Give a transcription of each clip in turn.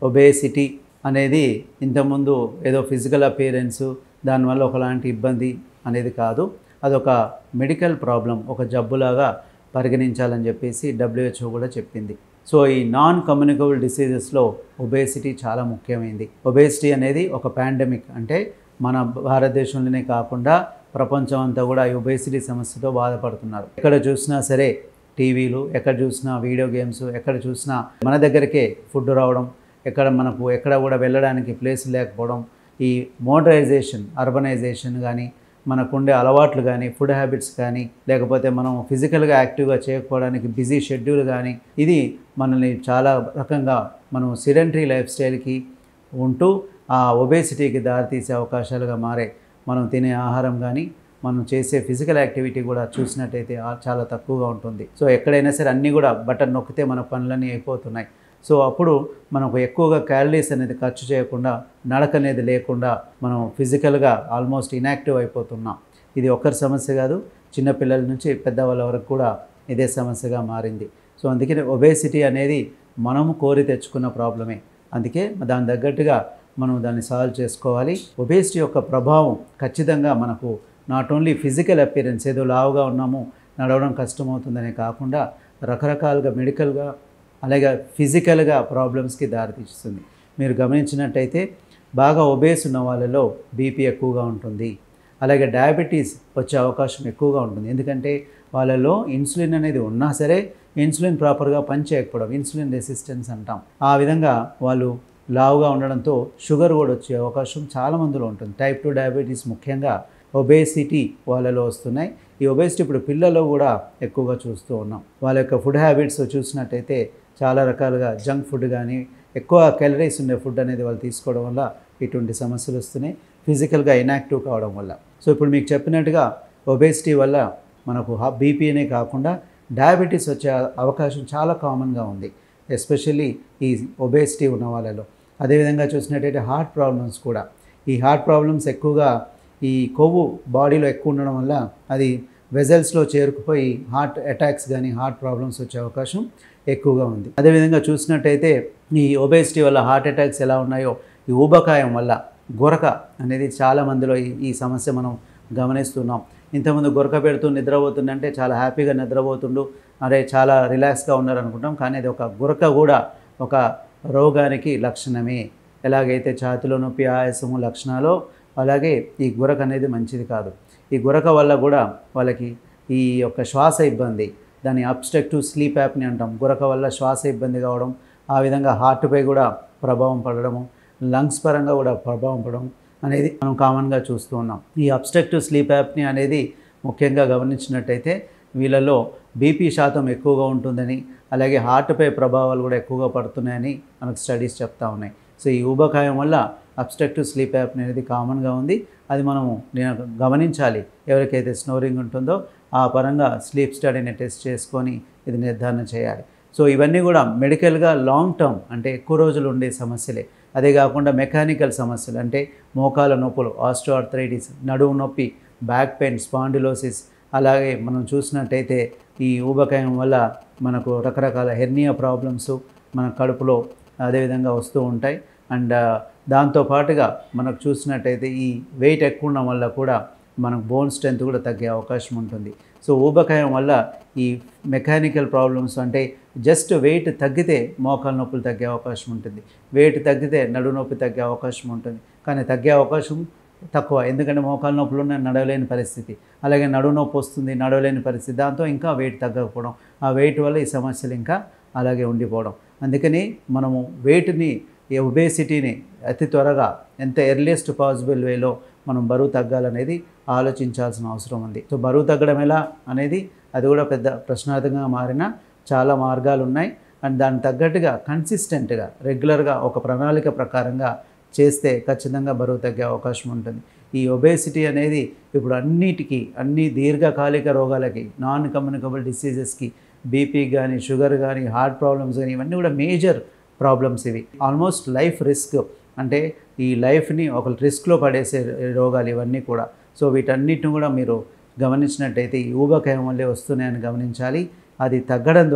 obesity అనేది ఇంతకుముందు ఏదో ఫిజికల్ అపియరెన్సు దానివల్ల ఒకలాంటి ఇబ్బంది అనేది కాదు అదొక మెడికల్ ప్రాబ్లం ఒక జబ్బులాగా పరిగణించాలని చెప్పేసి డబ్ల్యూహెచ్ఓ కూడా చెప్పింది సో ఈ నాన్ కమ్యూనికబుల్ డిసీజెస్లో ఒబేసిటీ చాలా ముఖ్యమైనది ఒబేసిటీ అనేది ఒక పాండమిక్ అంటే మన భారతదేశంలోనే కాకుండా ప్రపంచం అంతా కూడా ఈ ఒబేసిటీ సమస్యతో బాధపడుతున్నారు ఎక్కడ చూసినా సరే టీవీలు ఎక్కడ చూసినా వీడియో గేమ్స్ ఎక్కడ చూసినా మన దగ్గరికే ఫుడ్ రావడం ఎక్కడ మనకు ఎక్కడ కూడా వెళ్ళడానికి ప్లేస్ లేకపోవడం ఈ మోడరైజేషన్ అర్బనైజేషన్ కానీ మనకుండే అలవాట్లు కానీ ఫుడ్ హ్యాబిట్స్ కానీ లేకపోతే మనం ఫిజికల్గా యాక్టివ్గా చేయకపోవడానికి బిజీ షెడ్యూల్ కానీ ఇది మనల్ని చాలా రకంగా మనం సిడెంటరీ లైఫ్ స్టైల్కి ఉంటూ ఆ ఒబేసిటీకి దారితీసే అవకాశాలుగా మారే మనం తినే ఆహారం కానీ మనం చేసే ఫిజికల్ యాక్టివిటీ కూడా చూసినట్టయితే ఆ- చాలా తక్కువగా ఉంటుంది సో ఎక్కడైనా సరే అన్నీ కూడా బటన్ నొక్కితే మన పనులన్నీ అయిపోతున్నాయి సో అప్పుడు మనకు ఎక్కువగా క్యాలరీస్ అనేది ఖర్చు చేయకుండా నడక అనేది లేకుండా మనం ఫిజికల్గా ఆల్మోస్ట్ ఇన్యాక్టివ్ అయిపోతున్నాం ఇది ఒక్కరి సమస్య కాదు చిన్నపిల్లల నుంచి పెద్దవాళ్ళ వరకు కూడా ఇదే సమస్యగా మారింది సో అందుకని ఒబేసిటీ అనేది మనము కోరి తెచ్చుకున్న ప్రాబ్లమే అందుకే దాని తగ్గట్టుగా మనం దాన్ని సాల్వ్ చేసుకోవాలి ఒబేసిటీ యొక్క ప్రభావం ఖచ్చితంగా మనకు నాట్ ఓన్లీ ఫిజికల్ అపియరెన్స్ ఏదో లావుగా ఉన్నాము నడవడం కష్టమవుతుందనే కాకుండా రకరకాలుగా మెడికల్గా అలాగే ఫిజికల్గా ప్రాబ్లమ్స్కి దారితీస్తుంది మీరు గమనించినట్టయితే బాగా ఒబేస్ ఉన్న వాళ్ళలో బీపీ ఎక్కువగా ఉంటుంది అలాగే డయాబెటీస్ వచ్చే అవకాశం ఎక్కువగా ఉంటుంది ఎందుకంటే వాళ్ళలో ఇన్సులిన్ అనేది ఉన్నా సరే ఇన్సులిన్ ప్రాపర్గా పనిచేయకపోవడం ఇన్సులిన్ రెసిస్టెన్స్ అంటాం ఆ విధంగా వాళ్ళు లావుగా ఉండడంతో షుగర్ కూడా వచ్చే అవకాశం చాలా మందిలో ఉంటుంది టైప్ టూ డయాబెటీస్ ముఖ్యంగా ఒబేసిటీ వాళ్ళలో వస్తున్నాయి ఈ ఒబేసిటీ ఇప్పుడు పిల్లల్లో కూడా ఎక్కువగా చూస్తూ ఉన్నాం వాళ్ళ యొక్క ఫుడ్ హ్యాబిట్స్ చూసినట్టయితే చాలా రకాలుగా జంక్ ఫుడ్ కానీ ఎక్కువ క్యాలరీస్ ఉండే ఫుడ్ అనేది వాళ్ళు తీసుకోవడం వల్ల ఇటువంటి సమస్యలు వస్తున్నాయి ఫిజికల్గా ఇన్యాక్టివ్ కావడం వల్ల సో ఇప్పుడు మీకు చెప్పినట్టుగా ఒబేసిటీ వల్ల మనకు బీపీనే కాకుండా డయాబెటీస్ వచ్చే అవకాశం చాలా కామన్గా ఉంది ఎస్పెషల్లీ ఈ ఒబేసిటీ ఉన్న వాళ్ళలో అదేవిధంగా చూసినట్టయితే హార్ట్ ప్రాబ్లమ్స్ కూడా ఈ హార్ట్ ప్రాబ్లమ్స్ ఎక్కువగా ఈ కొవ్వు బాడీలో ఎక్కువ ఉండడం వల్ల అది వెజల్స్లో చేరుకుపోయి హార్ట్ అటాక్స్ కానీ హార్ట్ ప్రాబ్లమ్స్ వచ్చే అవకాశం ఎక్కువగా ఉంది అదేవిధంగా చూసినట్టయితే ఈ ఒబేసిటీ వల్ల హార్ట్ అటాక్స్ ఎలా ఉన్నాయో ఈ ఊబకాయం వల్ల గొరక అనేది చాలా మందిలో ఈ ఈ సమస్య మనం గమనిస్తున్నాం ఇంతకుముందు గొరక పెడుతూ నిద్రపోతుందంటే చాలా హ్యాపీగా నిద్రపోతుండు అరే చాలా రిలాక్స్గా ఉన్నారు అనుకుంటాం కానీ అది ఒక గురక కూడా ఒక రోగానికి లక్షణమే ఎలాగైతే ఛాతిలో నొప్పి ఆయాసము లక్షణాలు అలాగే ఈ గురక అనేది మంచిది కాదు ఈ గురక వల్ల కూడా వాళ్ళకి ఈ యొక్క శ్వాస ఇబ్బంది దాన్ని అబ్స్ట్రక్టివ్ స్లీప్ యాప్ని అంటాం గురక వల్ల శ్వాస ఇబ్బంది కావడం ఆ విధంగా హార్ట్పై కూడా ప్రభావం పడడము లంగ్స్ పరంగా కూడా ప్రభావం పడడం అనేది మనం కామన్గా చూస్తూ ఉన్నాం ఈ అబ్స్ట్రక్టివ్ స్లీప్ యాప్ని అనేది ముఖ్యంగా గమనించినట్టయితే వీళ్ళలో బీపీ శాతం ఎక్కువగా ఉంటుందని అలాగే హార్ట్పై ప్రభావాలు కూడా ఎక్కువగా పడుతున్నాయని మనకు స్టడీస్ చెప్తా ఉన్నాయి సో ఈ ఊబకాయం వల్ల అబ్స్ట్రక్టివ్ స్లీప్ యాప్ అనేది కామన్గా ఉంది అది మనము నేను గమనించాలి ఎవరికైతే స్నోరింగ్ ఉంటుందో ఆ పరంగా స్లీప్ స్టడీని టెస్ట్ చేసుకొని ఇది నిర్ధారణ చేయాలి సో ఇవన్నీ కూడా మెడికల్గా లాంగ్ టర్మ్ అంటే ఎక్కువ రోజులు ఉండే సమస్యలే అదే కాకుండా మెకానికల్ సమస్యలు అంటే మోకాల నొప్పులు ఆస్ట్రోఆర్థరైటిస్ నడుము నొప్పి బ్యాక్ పెయిన్ స్పాండిలోసిస్ అలాగే మనం చూసినట్టయితే ఈ ఊబకాయం వల్ల మనకు రకరకాల హెర్నియా ప్రాబ్లమ్స్ మన కడుపులో అదేవిధంగా వస్తూ ఉంటాయి అండ్ దాంతో పాటుగా మనకు చూసినట్టయితే ఈ వెయిట్ ఎక్కువ ఉండడం వల్ల కూడా మనకు బోన్ స్ట్రెంత్ కూడా తగ్గే అవకాశం ఉంటుంది సో ఊబకాయం వల్ల ఈ మెకానికల్ ప్రాబ్లమ్స్ అంటే జస్ట్ వెయిట్ తగ్గితే మోకాలు నొప్పులు తగ్గే అవకాశం ఉంటుంది వెయిట్ తగ్గితే నడు నొప్పి తగ్గే అవకాశం ఉంటుంది కానీ తగ్గే అవకాశం తక్కువ ఎందుకంటే మోకాలు నొప్పులు ఉన్న నడవలేని పరిస్థితి అలాగే నడువు నొప్పి వస్తుంది నడవలేని పరిస్థితి దాంతో ఇంకా వెయిట్ తగ్గకపోవడం ఆ వెయిట్ వల్ల ఈ సమస్యలు ఇంకా అలాగే ఉండిపోవడం అందుకని మనము వెయిట్ని ఈ ఒబేసిటీని అతి త్వరగా ఎంత ఎర్లియస్ట్ పాసిబుల్ వేలో మనం బరువు తగ్గాలనేది ఆలోచించాల్సిన అవసరం ఉంది సో బరువు తగ్గడం ఎలా అనేది అది కూడా పెద్ద ప్రశ్నార్థకంగా మారిన చాలా మార్గాలు ఉన్నాయి అండ్ దానికి తగ్గట్టుగా కన్సిస్టెంట్గా రెగ్యులర్గా ఒక ప్రణాళిక ప్రకారంగా చేస్తే ఖచ్చితంగా బరువు తగ్గే అవకాశం ఉంటుంది ఈ ఒబేసిటీ అనేది ఇప్పుడు అన్నిటికీ అన్ని దీర్ఘకాలిక రోగాలకి నాన్ కమ్యూనికబుల్ డిసీజెస్కి బీపీ కానీ షుగర్ కానీ హార్ట్ ప్రాబ్లమ్స్ కానీ ఇవన్నీ కూడా మేజర్ ప్రాబ్లమ్స్ ఇవి ఆల్మోస్ట్ లైఫ్ రిస్క్ అంటే ఈ లైఫ్ని ఒక రిస్క్లో పడేసే రోగాలు ఇవన్నీ కూడా సో వీటన్నిటిని కూడా మీరు గమనించినట్టయితే ఈ ఊబకాయం వల్లే వస్తున్నాయని గమనించాలి అది తగ్గడం ద్వారా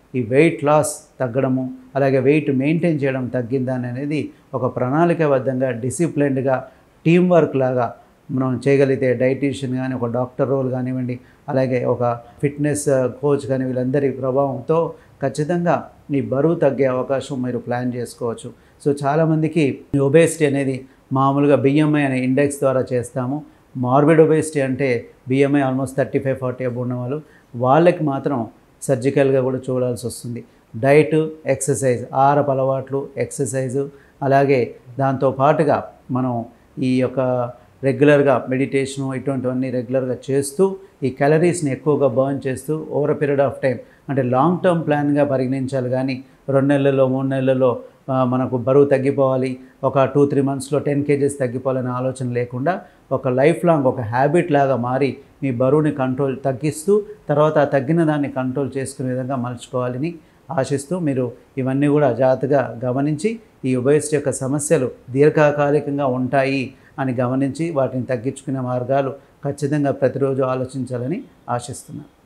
ఈ వెయిట్ లాస్ తగ్గడము అలాగే వెయిట్ మెయింటైన్ చేయడం తగ్గిందా అనేది ఒక ప్రణాళికాబద్ధంగా డిసిప్లైన్డ్గా టీం వర్క్ లాగా మనం చేయగలిగితే డైటీషియన్ కానీ ఒక డాక్టర్ రోల్ కానివ్వండి అలాగే ఒక ఫిట్నెస్ కోచ్ కానీ వీళ్ళందరి ప్రభావంతో ఖచ్చితంగా మీ బరువు తగ్గే అవకాశం మీరు ప్లాన్ చేసుకోవచ్చు సో చాలామందికి ఈ ఒబేసిటీ అనేది మామూలుగా బిఎంఐ అనే ఇండెక్స్ ద్వారా చేస్తాము మార్బిడ్ ఒబేసిటీ అంటే BMI almost thirty five forty above ఉన్న వాళ్ళు వాళ్ళకి మాత్రం సర్జికల్గా కూడా చూడాల్సి వస్తుంది డైట్ ఎక్సర్సైజ్ ఆహారపు అలవాట్లు ఎక్సర్సైజు అలాగే దాంతో పాటుగా మనం ఈ యొక్క రెగ్యులర్గా మెడిటేషను ఇటువంటివన్నీ రెగ్యులర్గా చేస్తూ ఈ క్యాలరీస్ని ఎక్కువగా బర్న్ చేస్తూ ఓవర్ పీరియడ్ ఆఫ్ టైం అంటే లాంగ్ టర్మ్ ప్లాన్గా పరిగణించాలి కానీ రెండు నెలల్లో మూడు నెలల్లో ఆ, మనకు బరువు తగ్గిపోవాలి ఒక టూ త్రీ మంత్స్లో టెన్ కేజెస్ తగ్గిపోవాలనే ఆలోచన లేకుండా ఒక లైఫ్ లాంగ్ ఒక హ్యాబిట్ లాగా మారి మీ బరువుని కంట్రోల్ తగ్గిస్తూ తర్వాత ఆ తగ్గిన దాన్ని కంట్రోల్ చేసుకునే విధంగా మలుచుకోవాలని ఆశిస్తూ మీరు ఇవన్నీ కూడా జాగ్రత్తగా గమనించి ఈ ఉభయస్ట్ యొక్క సమస్యలు దీర్ఘకాలికంగా ఉంటాయి అని గమనించి వాటిని తగ్గించుకునే మార్గాలు ఖచ్చితంగా ప్రతిరోజు ఆలోచించాలని ఆశిస్తున్నాను